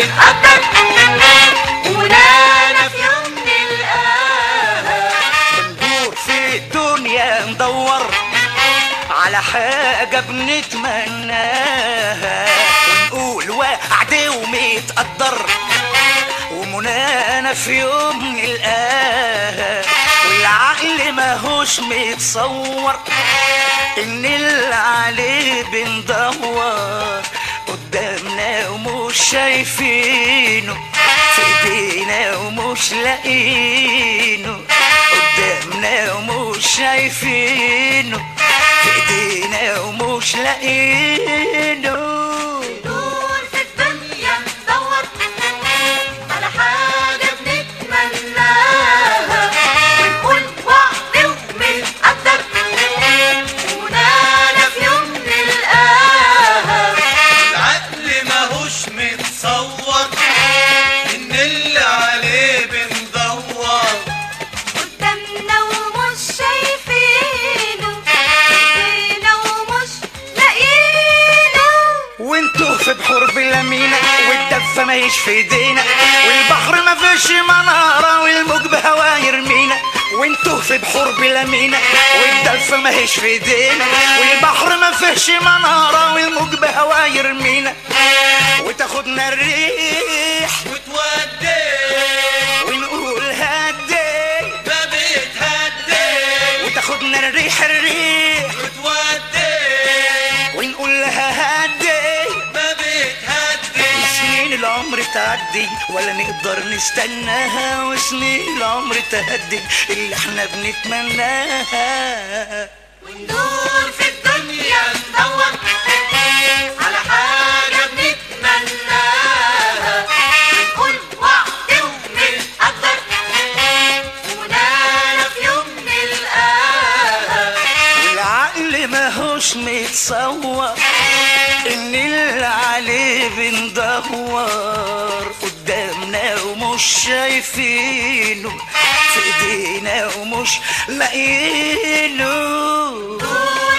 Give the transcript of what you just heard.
بنقدر ونانا في يوم نلقاها بندور في الدنيا ندور على حاجة بنتمناها ونقول وعد ومتقدر ومنانا في يوم نلقاها والعقل ماهوش متصور ان اللي عليه بندور قدامنا ومش شايفينه في ايدينا ومش لاقينه قدامنا ومش شايفينه في ايدينا ومش لاقينه ندور في الدنيا ندور على حاجة بنتمناها ونقول وعد وبنقدر ونانا في يوم نلقاها العقل ماهوش متصور ان اللي عليه بندور قدامنا ومش شايفينه ايدينا ومش لاقيينه وانتوا في بحور بلا مينا والدفة ماهيش في ايدينا والبحر ما فيش منارة والموج بهوا يرمينا وانتوا في بحور بلا مينا والدفة ماهيش في ايدينا والبحر ما فيش منارة والموج بهوا يرمينا وتاخدنا الريح وتودي ونقول هدي ما بتهدي وتاخدنا الريح الريح وتودي ونقول لها هدي ما بتهدي سنين العمر تعدي ولا نقدر نستناها وسنين العمر تهدي اللي احنا بنتمناها وندور في الدنيا ندور على حاجة بنتمناها ونقول وعد وبنقدر ونانا في يوم نلقاها والعقل ماهوش متصور ان اللي عليه بندور قدامنا ومش شايفينه في ايدينا ومش لاقيينه دور